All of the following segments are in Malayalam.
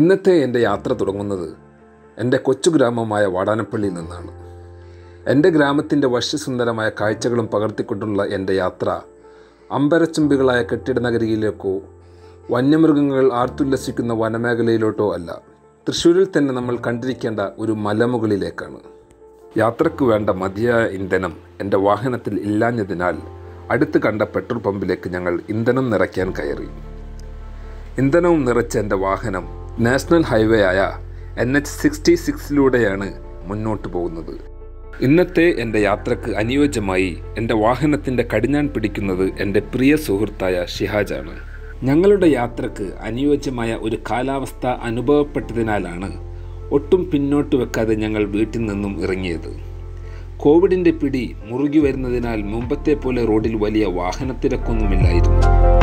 ഇന്നത്തെ എൻ്റെ യാത്ര തുടങ്ങുന്നത് എൻ്റെ കൊച്ചു ഗ്രാമമായ വാടാനപ്പള്ളിയിൽ നിന്നാണ് എൻ്റെ ഗ്രാമത്തിൻ്റെ വശ്യസുന്ദരമായ കാഴ്ചകളും പകർത്തിക്കൊണ്ടുള്ള എൻ്റെ യാത്ര അമ്പരച്ചുംബികളായ കെട്ടിട നഗരിയിലേക്കോ വന്യമൃഗങ്ങൾ ആർത്തുല്ലസിക്കുന്ന വനമേഖലയിലോട്ടോ അല്ല തൃശ്ശൂരിൽ തന്നെ നമ്മൾ കണ്ടിരിക്കേണ്ട ഒരു മലമുകളിലേക്കാണ് യാത്രയ്ക്ക് വേണ്ട മതിയായ ഇന്ധനം എൻ്റെ വാഹനത്തിൽ ഇല്ലാഞ്ഞതിനാൽ അടുത്ത് കണ്ട പെട്രോൾ പമ്പിലേക്ക് ഞങ്ങൾ ഇന്ധനം നിറയ്ക്കാൻ കയറി ഇന്ധനവും നിറച്ച എൻ്റെ വാഹനം നാഷണൽ ഹൈവേ ആയ എൻ എച്ച് സിക്സ്റ്റി സിക്സിലൂടെയാണ് മുന്നോട്ട് പോകുന്നത് ഇന്നത്തെ എൻ്റെ യാത്രക്ക് അനുയോജ്യമായി എൻ്റെ വാഹനത്തിൻ്റെ കടിഞ്ഞാൻ പിടിക്കുന്നത് എൻ്റെ പ്രിയ സുഹൃത്തായ ഷിഹാജാണ് ഞങ്ങളുടെ യാത്രക്ക് അനുയോജ്യമായ ഒരു കാലാവസ്ഥ അനുഭവപ്പെട്ടതിനാലാണ് ഒട്ടും പിന്നോട്ട് വെക്കാതെ ഞങ്ങൾ വീട്ടിൽ നിന്നും ഇറങ്ങിയത് കോവിഡിൻ്റെ പിടി മുറുകി വരുന്നതിനാൽ മുമ്പത്തെ പോലെ റോഡിൽ വലിയ വാഹനത്തിരക്കൊന്നുമില്ലായിരുന്നു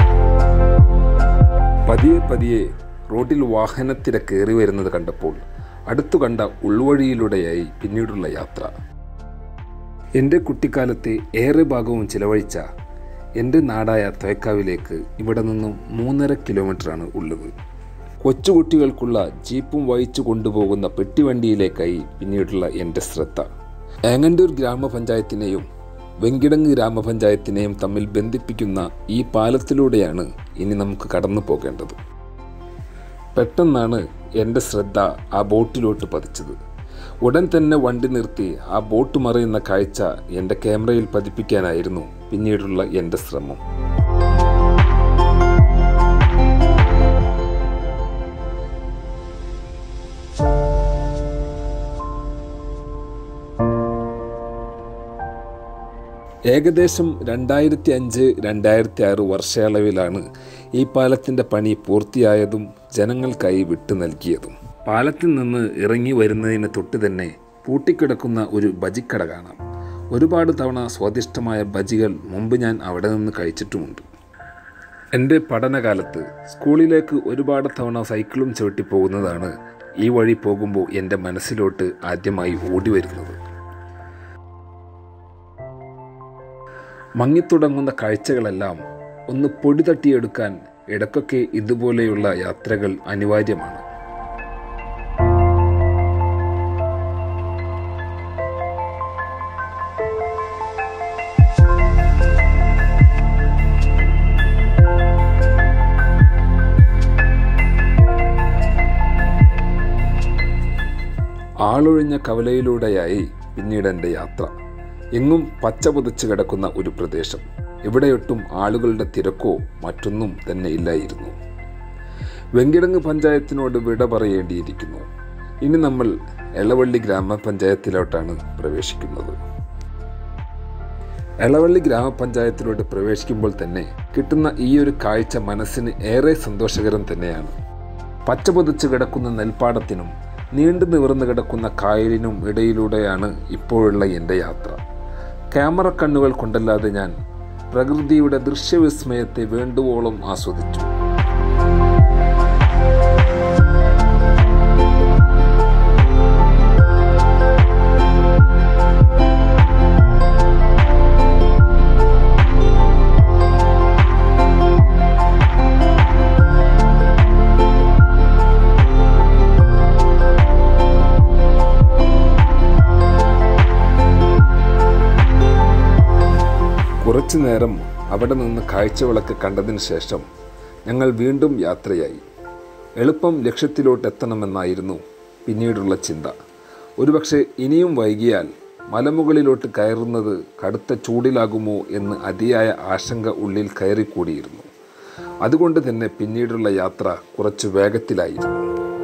പതിയെ പതിയെ റോഡിൽ വാഹനത്തിരക്കേറി വരുന്നത് കണ്ടപ്പോൾ അടുത്തു കണ്ട ഉൾവഴിയിലൂടെയായി പിന്നീടുള്ള യാത്ര എൻ്റെ കുട്ടിക്കാലത്തെ ഏറെ ഭാഗവും ചിലവഴിച്ച എൻ്റെ നാടായ തോയക്കാവിലേക്ക് ഇവിടെ നിന്നും മൂന്നര കിലോമീറ്ററാണ് ഉള്ളത് കൊച്ചുകുട്ടികൾക്കുള്ള ജീപ്പും വഹിച്ചു കൊണ്ടുപോകുന്ന പെട്ടിവണ്ടിയിലേക്കായി പിന്നീടുള്ള എൻ്റെ ശ്രദ്ധ ഏങ്ങണ്ടൂർ ഗ്രാമപഞ്ചായത്തിനെയും വെങ്കിടങ്ങ് ഗ്രാമപഞ്ചായത്തിനെയും തമ്മിൽ ബന്ധിപ്പിക്കുന്ന ഈ പാലത്തിലൂടെയാണ് ഇനി നമുക്ക് കടന്നു പോകേണ്ടത് പെട്ടെന്നാണ് എൻ്റെ ശ്രദ്ധ ആ ബോട്ടിലോട്ട് പതിച്ചത് ഉടൻ തന്നെ വണ്ടി നിർത്തി ആ ബോട്ട് മറിയുന്ന കാഴ്ച എൻ്റെ ക്യാമറയിൽ പതിപ്പിക്കാനായിരുന്നു പിന്നീടുള്ള എൻ്റെ ശ്രമം ഏകദേശം രണ്ടായിരത്തി അഞ്ച് രണ്ടായിരത്തി ആറ് വർഷയളവിലാണ് ഈ പാലത്തിൻ്റെ പണി പൂർത്തിയായതും ജനങ്ങൾക്കായി വിട്ടു നൽകിയതും പാലത്തിൽ നിന്ന് ഇറങ്ങി വരുന്നതിന് തൊട്ട് തന്നെ പൂട്ടിക്കിടക്കുന്ന ഒരു ബജിക്കട കാണാം ഒരുപാട് തവണ സ്വാദിഷ്ടമായ ബജികൾ മുമ്പ് ഞാൻ അവിടെ നിന്ന് കഴിച്ചിട്ടുമുണ്ട് എൻ്റെ പഠനകാലത്ത് സ്കൂളിലേക്ക് ഒരുപാട് തവണ സൈക്കിളും ചവിട്ടി പോകുന്നതാണ് ഈ വഴി പോകുമ്പോൾ എൻ്റെ മനസ്സിലോട്ട് ആദ്യമായി ഓടി വരുന്നത് മങ്ങിത്തുടങ്ങുന്ന കാഴ്ചകളെല്ലാം ഒന്ന് പൊടി തട്ടിയെടുക്കാൻ ഇടയ്ക്കൊക്കെ ഇതുപോലെയുള്ള യാത്രകൾ അനിവാര്യമാണ് ആളൊഴിഞ്ഞ കവലയിലൂടെയായി പിന്നീട് എൻ്റെ യാത്ര എങ്ങും പച്ച പുതച്ച് കിടക്കുന്ന ഒരു പ്രദേശം ഇവിടെയൊട്ടും ആളുകളുടെ തിരക്കോ മറ്റൊന്നും തന്നെ ഇല്ലായിരുന്നു വെങ്കിടങ്ങ് പഞ്ചായത്തിനോട് വിട പറയേണ്ടിയിരിക്കുന്നു ഇനി നമ്മൾ എളവള്ളി ഗ്രാമപഞ്ചായത്തിലോട്ടാണ് പ്രവേശിക്കുന്നത് എളവള്ളി ഗ്രാമപഞ്ചായത്തിലോട്ട് പ്രവേശിക്കുമ്പോൾ തന്നെ കിട്ടുന്ന ഈ ഒരു കാഴ്ച മനസ്സിന് ഏറെ സന്തോഷകരം തന്നെയാണ് പച്ച പുതച്ച് കിടക്കുന്ന നെൽപ്പാടത്തിനും നീണ്ടു നിവർന്നു കിടക്കുന്ന കായലിനും ഇടയിലൂടെയാണ് ഇപ്പോഴുള്ള എൻ്റെ യാത്ര ക്യാമറ കണ്ണുകൾ കൊണ്ടല്ലാതെ ഞാൻ പ്രകൃതിയുടെ ദൃശ്യവിസ്മയത്തെ വേണ്ടുവോളം ആസ്വദിച്ചു കുറച്ചു നേരം അവിടെ നിന്ന് കാഴ്ചകളൊക്കെ കണ്ടതിന് ശേഷം ഞങ്ങൾ വീണ്ടും യാത്രയായി എളുപ്പം ലക്ഷ്യത്തിലോട്ട് എത്തണമെന്നായിരുന്നു പിന്നീടുള്ള ചിന്ത ഒരുപക്ഷെ ഇനിയും വൈകിയാൽ മലമുകളിലോട്ട് കയറുന്നത് കടുത്ത ചൂടിലാകുമോ എന്ന് അതിയായ ആശങ്ക ഉള്ളിൽ കയറിക്കൂടിയിരുന്നു അതുകൊണ്ട് തന്നെ പിന്നീടുള്ള യാത്ര കുറച്ച് വേഗത്തിലായിരുന്നു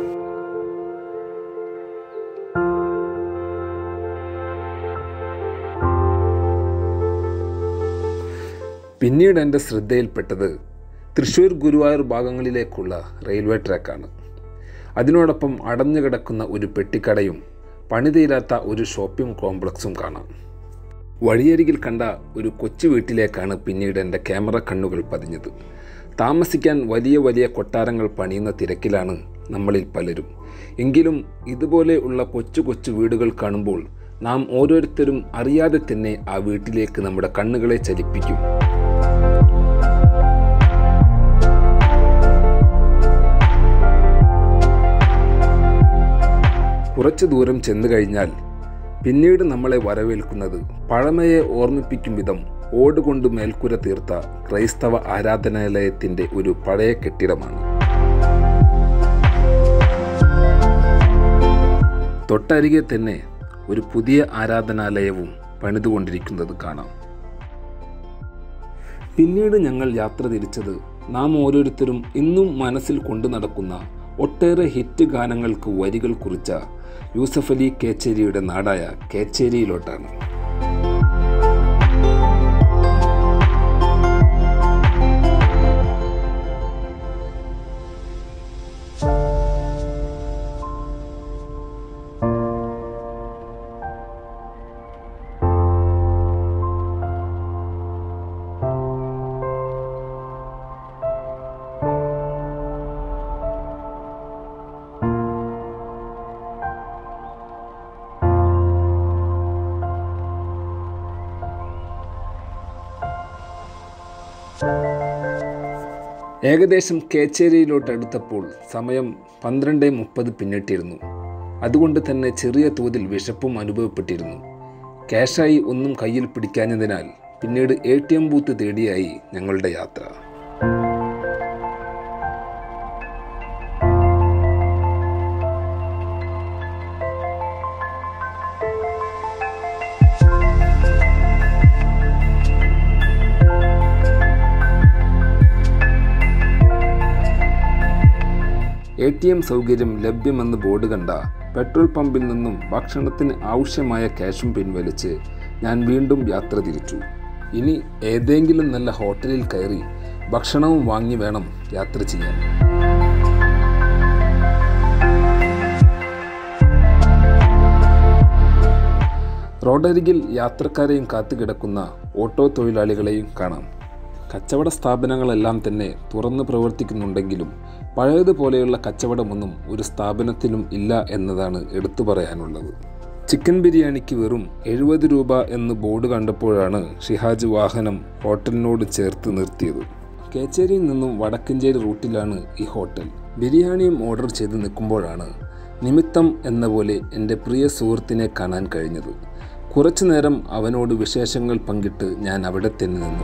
പിന്നീട് എൻ്റെ ശ്രദ്ധയിൽപ്പെട്ടത് തൃശ്ശൂർ ഗുരുവായൂർ ഭാഗങ്ങളിലേക്കുള്ള റെയിൽവേ ട്രാക്കാണ് അതിനോടൊപ്പം അടഞ്ഞു കിടക്കുന്ന ഒരു പെട്ടിക്കടയും പണിതീരാത്ത ഒരു ഷോപ്പിംഗ് കോംപ്ലക്സും കാണാം വഴിയരികിൽ കണ്ട ഒരു കൊച്ചു വീട്ടിലേക്കാണ് പിന്നീട് എൻ്റെ ക്യാമറ കണ്ണുകൾ പതിഞ്ഞത് താമസിക്കാൻ വലിയ വലിയ കൊട്ടാരങ്ങൾ പണിയുന്ന തിരക്കിലാണ് നമ്മളിൽ പലരും എങ്കിലും ഇതുപോലെ ഉള്ള കൊച്ചു കൊച്ചു വീടുകൾ കാണുമ്പോൾ നാം ഓരോരുത്തരും അറിയാതെ തന്നെ ആ വീട്ടിലേക്ക് നമ്മുടെ കണ്ണുകളെ ചലിപ്പിക്കും കുറച്ചു ദൂരം ചെന്നു കഴിഞ്ഞാൽ പിന്നീട് നമ്മളെ വരവേൽക്കുന്നത് പഴമയെ ഓർമ്മിപ്പിക്കും വിധം ഓടുകൊണ്ട് മേൽക്കുര തീർത്ത ക്രൈസ്തവ ആരാധനാലയത്തിൻ്റെ ഒരു പഴയ കെട്ടിടമാണ് തൊട്ടരികെ തന്നെ ഒരു പുതിയ ആരാധനാലയവും പണിതുകൊണ്ടിരിക്കുന്നത് കാണാം പിന്നീട് ഞങ്ങൾ യാത്ര തിരിച്ചത് നാം ഓരോരുത്തരും ഇന്നും മനസ്സിൽ കൊണ്ടു നടക്കുന്ന ഒട്ടേറെ ഹിറ്റ് ഗാനങ്ങൾക്ക് വരികൾ കുറിച്ച യൂസഫ് അലി കേച്ചേരിയുടെ നാടായ കേച്ചേരിയിലോട്ടാണ് ഏകദേശം കേച്ചേരിയിലോട്ട് അടുത്തപ്പോൾ സമയം പന്ത്രണ്ട് മുപ്പത് പിന്നിട്ടിരുന്നു അതുകൊണ്ട് തന്നെ ചെറിയ തോതിൽ വിശപ്പും അനുഭവപ്പെട്ടിരുന്നു ക്യാഷായി ഒന്നും കയ്യിൽ പിടിക്കാഞ്ഞതിനാൽ പിന്നീട് എ ടി എം ബൂത്ത് തേടിയായി ഞങ്ങളുടെ യാത്ര എ ടി എം സൗകര്യം ലഭ്യമെന്ന് ബോർഡ് കണ്ട പെട്രോൾ പമ്പിൽ നിന്നും ഭക്ഷണത്തിന് ആവശ്യമായ ക്യാഷും പിൻവലിച്ച് ഞാൻ വീണ്ടും യാത്ര തിരിച്ചു ഇനി ഏതെങ്കിലും നല്ല ഹോട്ടലിൽ കയറി ഭക്ഷണവും വാങ്ങി വേണം യാത്ര ചെയ്യാൻ റോഡരികിൽ യാത്രക്കാരെയും കാത്തുകിടക്കുന്ന ഓട്ടോ തൊഴിലാളികളെയും കാണാം കച്ചവട സ്ഥാപനങ്ങളെല്ലാം തന്നെ തുറന്നു പ്രവർത്തിക്കുന്നുണ്ടെങ്കിലും പഴയതുപോലെയുള്ള കച്ചവടമൊന്നും ഒരു സ്ഥാപനത്തിലും ഇല്ല എന്നതാണ് എടുത്തു പറയാനുള്ളത് ചിക്കൻ ബിരിയാണിക്ക് വെറും എഴുപത് രൂപ എന്ന് ബോർഡ് കണ്ടപ്പോഴാണ് ഷിഹാജ് വാഹനം ഹോട്ടലിനോട് ചേർത്ത് നിർത്തിയത് കേച്ചേരിയിൽ നിന്നും വടക്കഞ്ചേരി റൂട്ടിലാണ് ഈ ഹോട്ടൽ ബിരിയാണിയും ഓർഡർ ചെയ്ത് നിൽക്കുമ്പോഴാണ് നിമിത്തം എന്ന പോലെ എൻ്റെ പ്രിയ സുഹൃത്തിനെ കാണാൻ കഴിഞ്ഞത് കുറച്ചു നേരം അവനോട് വിശേഷങ്ങൾ പങ്കിട്ട് ഞാൻ അവിടെ തന്നെ നിന്നു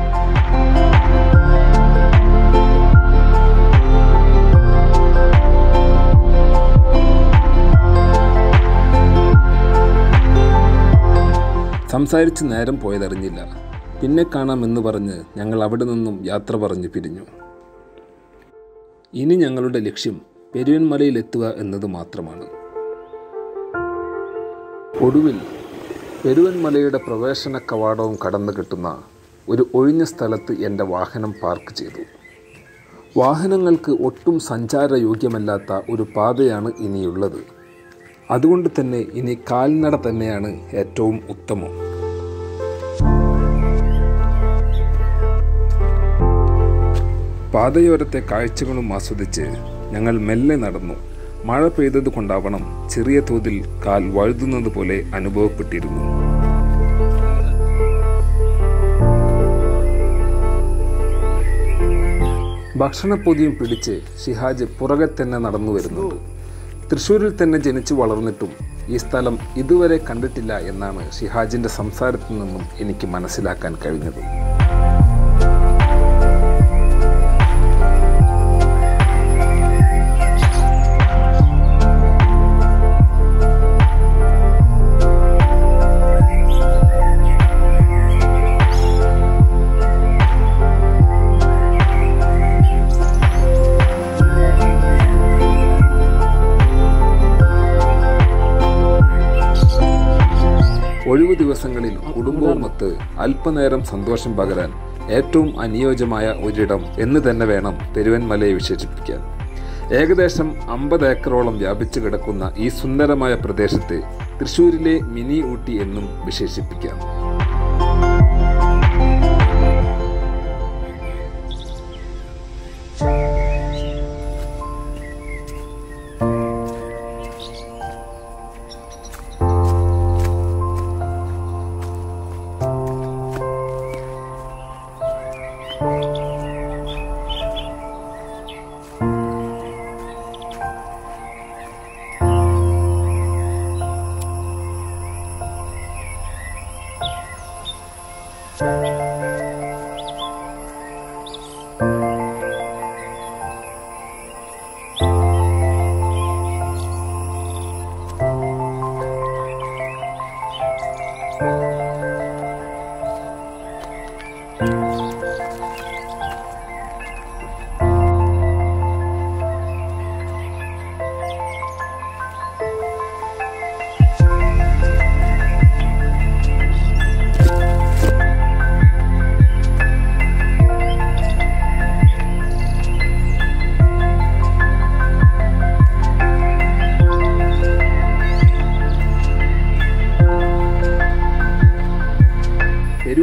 സംസാരിച്ച് നേരം പോയതറിഞ്ഞില്ല പിന്നെ കാണാമെന്ന് പറഞ്ഞ് ഞങ്ങൾ അവിടെ നിന്നും യാത്ര പറഞ്ഞ് പിരിഞ്ഞു ഇനി ഞങ്ങളുടെ ലക്ഷ്യം പെരുവൻമലയിലെത്തുക എന്നത് മാത്രമാണ് ഒടുവിൽ പെരുവൻമലയുടെ പ്രവേശന കവാടവും കടന്നു കിട്ടുന്ന ഒരു ഒഴിഞ്ഞ സ്ഥലത്ത് എൻ്റെ വാഹനം പാർക്ക് ചെയ്തു വാഹനങ്ങൾക്ക് ഒട്ടും സഞ്ചാരയോഗ്യമല്ലാത്ത ഒരു പാതയാണ് ഇനിയുള്ളത് അതുകൊണ്ട് തന്നെ ഇനി കാൽനട തന്നെയാണ് ഏറ്റവും ഉത്തമം പാതയോരത്തെ കാഴ്ചകളും ആസ്വദിച്ച് ഞങ്ങൾ മെല്ലെ നടന്നു മഴ പെയ്തത് കൊണ്ടാവണം ചെറിയ തോതിൽ കാൽ വഴുതുന്നത് പോലെ അനുഭവപ്പെട്ടിരുന്നു ഭക്ഷണപ്പൊതിയും പിടിച്ച് ഷിഹാജ് പുറകെ തന്നെ നടന്നു വരുന്നുണ്ട് തൃശ്ശൂരിൽ തന്നെ ജനിച്ചു വളർന്നിട്ടും ഈ സ്ഥലം ഇതുവരെ കണ്ടിട്ടില്ല എന്നാണ് ഷിഹാജിൻ്റെ സംസാരത്തിൽ നിന്നും എനിക്ക് മനസ്സിലാക്കാൻ കഴിഞ്ഞത് ഒഴിവു ദിവസങ്ങളിൽ കുടുംബവുമൊത്ത് അല്പനേരം സന്തോഷം പകരാൻ ഏറ്റവും അനുയോജ്യമായ ഒരിടം എന്ന് തന്നെ വേണം പെരുവൻമലയെ വിശേഷിപ്പിക്കാൻ ഏകദേശം അമ്പത് ഏക്കറോളം വ്യാപിച്ചു കിടക്കുന്ന ഈ സുന്ദരമായ പ്രദേശത്തെ തൃശ്ശൂരിലെ മിനി ഊട്ടി എന്നും വിശേഷിപ്പിക്കാം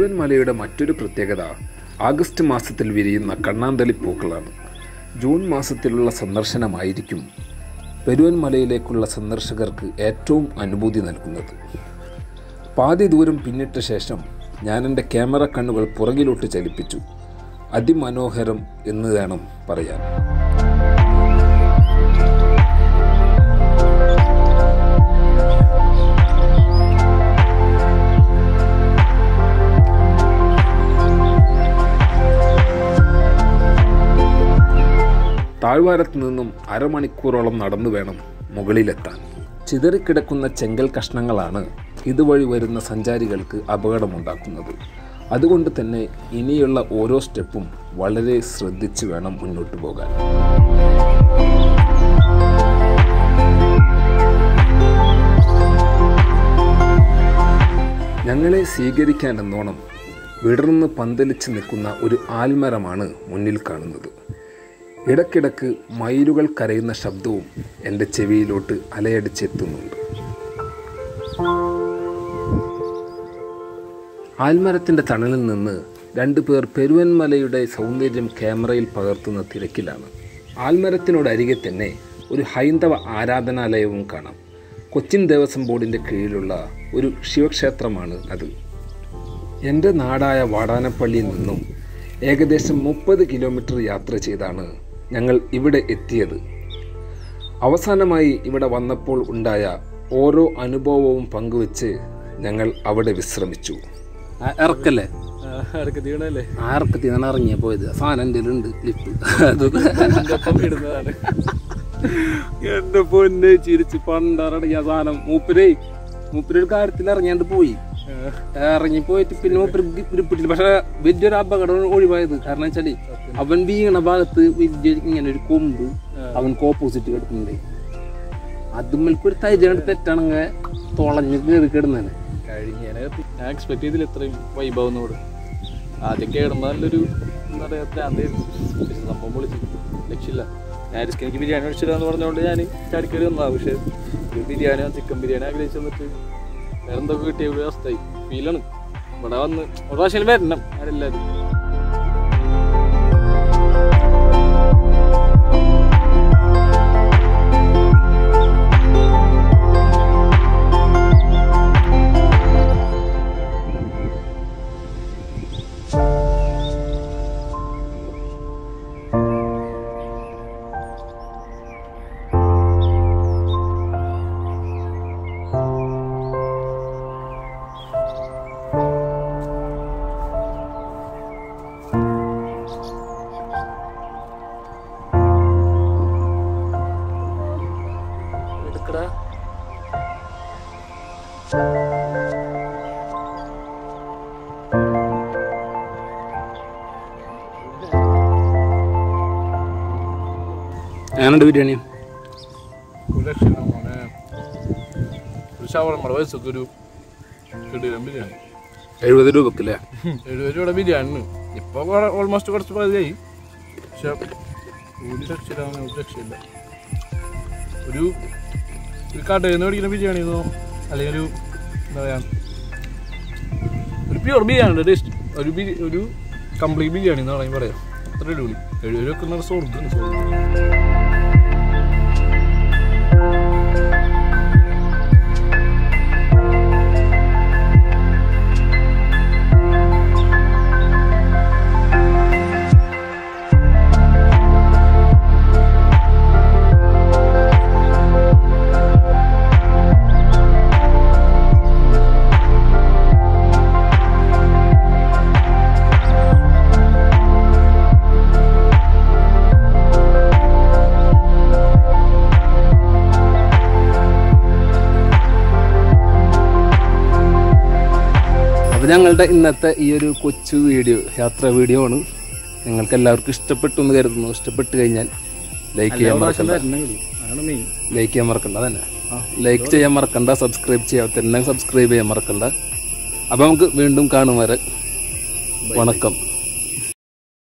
പെരുവൻ മലയുടെ മറ്റൊരു പ്രത്യേകത ആഗസ്റ്റ് മാസത്തിൽ വിരിയുന്ന കണ്ണാന്തളി പൂക്കളാണ് ജൂൺ മാസത്തിലുള്ള സന്ദർശനമായിരിക്കും പെരുവൻ മലയിലേക്കുള്ള സന്ദർശകർക്ക് ഏറ്റവും അനുഭൂതി നൽകുന്നത് പാതി ദൂരം പിന്നിട്ട ശേഷം ഞാൻ എൻ്റെ ക്യാമറ കണ്ണുകൾ പുറകിലോട്ട് ചലിപ്പിച്ചു അതിമനോഹരം എന്ന് വേണം പറയാൻ താഴ്വാരത്ത് നിന്നും അരമണിക്കൂറോളം നടന്നു വേണം മുകളിലെത്താൻ ചിതറിക്കിടക്കുന്ന ചെങ്കൽ കഷ്ണങ്ങളാണ് ഇതുവഴി വരുന്ന സഞ്ചാരികൾക്ക് അപകടമുണ്ടാക്കുന്നത് അതുകൊണ്ട് തന്നെ ഇനിയുള്ള ഓരോ സ്റ്റെപ്പും വളരെ ശ്രദ്ധിച്ച് വേണം മുന്നോട്ട് പോകാൻ ഞങ്ങളെ സ്വീകരിക്കാനെന്നോണം വിടർന്ന് പന്തലിച്ച് നിൽക്കുന്ന ഒരു ആൽമരമാണ് മുന്നിൽ കാണുന്നത് ഇടയ്ക്കിടക്ക് മയിലുകൾ കരയുന്ന ശബ്ദവും എൻ്റെ ചെവിയിലോട്ട് അലയടിച്ചെത്തുന്നുണ്ട് ആൽമരത്തിൻ്റെ തണലിൽ നിന്ന് രണ്ടു പേർ പെരുവൻമലയുടെ സൗന്ദര്യം ക്യാമറയിൽ പകർത്തുന്ന തിരക്കിലാണ് ആൽമരത്തിനോടരികെ തന്നെ ഒരു ഹൈന്ദവ ആരാധനാലയവും കാണാം കൊച്ചിൻ ദേവസ്വം ബോർഡിൻ്റെ കീഴിലുള്ള ഒരു ശിവക്ഷേത്രമാണ് അത് എൻ്റെ നാടായ വാടാനപ്പള്ളിയിൽ നിന്നും ഏകദേശം മുപ്പത് കിലോമീറ്റർ യാത്ര ചെയ്താണ് ഞങ്ങൾ ഇവിടെ എത്തിയത് അവസാനമായി ഇവിടെ വന്നപ്പോൾ ഉണ്ടായ ഓരോ അനുഭവവും പങ്കുവച്ച് ഞങ്ങൾ അവിടെ വിശ്രമിച്ചു ഇറക്കല്ലേ ഇടയ്ക്ക് തീണല്ലേ ആ ഇറക്കത്തിൽ നിന്നാണ് ഇറങ്ങിയ പോയത് സാധനം എൻ്റെ ഉണ്ട് ലിപ്പ് ഒപ്പം ഇടുന്നതാണ് എന്റെ പൊന്ന് ചിരിച്ച് പണ്ടറടങ്ങിയ സാധനം മൂപ്പരേ മൂപ്പര് ഒരു കാര്യത്തിൽ ഇറങ്ങിയാണ്ട് പോയി ഇറങ്ങി പോയിട്ട് പിന്നെ മൂപ്പര് ഗ്രിപ്പിട്ടില്ല പക്ഷെ വലിയൊരു അപകടം ഒഴിവായത് കാരണം വെച്ചാല് അവൻ വീണ ഭാഗത്ത് വലിയ ഇങ്ങനെ ഒരു കൊമ്പ് അവൻക്ക് ഓപ്പോസിറ്റ് കിടക്കുന്നുണ്ട് അതുമ്മൽക്ക് ഒരു തൈജാണ്ട് തെറ്റാണെങ്കിൽ തുളഞ്ഞ് കയറി കിടന്നേനെ കഴിഞ്ഞ ഞാൻ എക്സ്പെക്ട് ചെയ്തില്ല ഇത്രയും വൈഭവന്നോട് ആദ്യം കേടുമ്പോ നല്ലൊരു എന്താ പറയാ ഭ്രാന്തായിരുന്നു പക്ഷെ സംഭവം പൊളിച്ച് ലക്ഷ്യമില്ല ഞാൻ റിസ്ക് എനിക്ക് ബിരിയാണി മേടിച്ചിടാന്ന് പറഞ്ഞുകൊണ്ട് ഞാൻ ചാടിക്കറി വന്നതാ പക്ഷെ ഒരു ബിരിയാണി ചിക്കൻ ബിരിയാണി ആഗ്രഹിച്ചു വന്നിട്ട് വേറെ എന്തൊക്കെ കിട്ടിയ ഒരു അവസ്ഥയായി ഫീലാണ് ഇവിടെ വന്ന് ഒരു പ്രാവശ്യം വരണം ആരെല്ലാവരും എടുക്കടാ ഞാനുണ്ട് ബിരിയാണി ഒരു ലക്ഷം മോനെ ഒരു ഷവർ നമ്മുടെ വയസ്സൊക്കെ ഒരു കിടിലം ബിരിയാണി എഴുപത് രൂപക്കല്ലേ എഴുപത് രൂപയുടെ ബിരിയാണി ഇപ്പോൾ ഓൾമോസ്റ്റ് കുറച്ച് പകുതിയായി പക്ഷെ ഒരു രക്ഷയിലാണ് ഒരു രക്ഷയില്ല ഒരു ഒരു കടയിൽ നിന്ന് മേടിക്കുന്ന ബിരിയാണി എന്നോ അല്ലെങ്കിൽ ഒരു എന്താ പറയുക ഒരു പ്യൂർ ബിരിയാണിയുടെ ടേസ്റ്റ് ഒരു ബിരി ഒരു കംപ്ലീറ്റ് ബിരിയാണി എന്ന് വേണമെങ്കിൽ പറയാം അത്ര അടിപൊളി എഴുപത് രൂപ വെക്കുന്ന സ്വർഗ്ഗം സ്വർഗ്ഗം അപ്പോൾ ഞങ്ങളുടെ ഇന്നത്തെ ഈ ഒരു കൊച്ചു വീഡിയോ യാത്രാ വീഡിയോ ആണ് നിങ്ങൾക്ക് എല്ലാവർക്കും ഇഷ്ടപ്പെട്ടു എന്ന് കരുതുന്നു ഇഷ്ടപ്പെട്ട് കഴിഞ്ഞാൽ ലൈക്ക് ചെയ്യാൻ മറക്കണ്ട അതാണ് മെയിൻ ലൈക്ക് ചെയ്യാൻ മറക്കണ്ട തന്നെ ലൈക്ക് ചെയ്യാൻ മറക്കണ്ട സബ്സ്ക്രൈബ് ചെയ്യാത്ത തന്നെ സബ്സ്ക്രൈബ് ചെയ്യാൻ മറക്കണ്ട അപ്പോൾ നമുക്ക് വീണ്ടും കാണും വരെ വണക്കം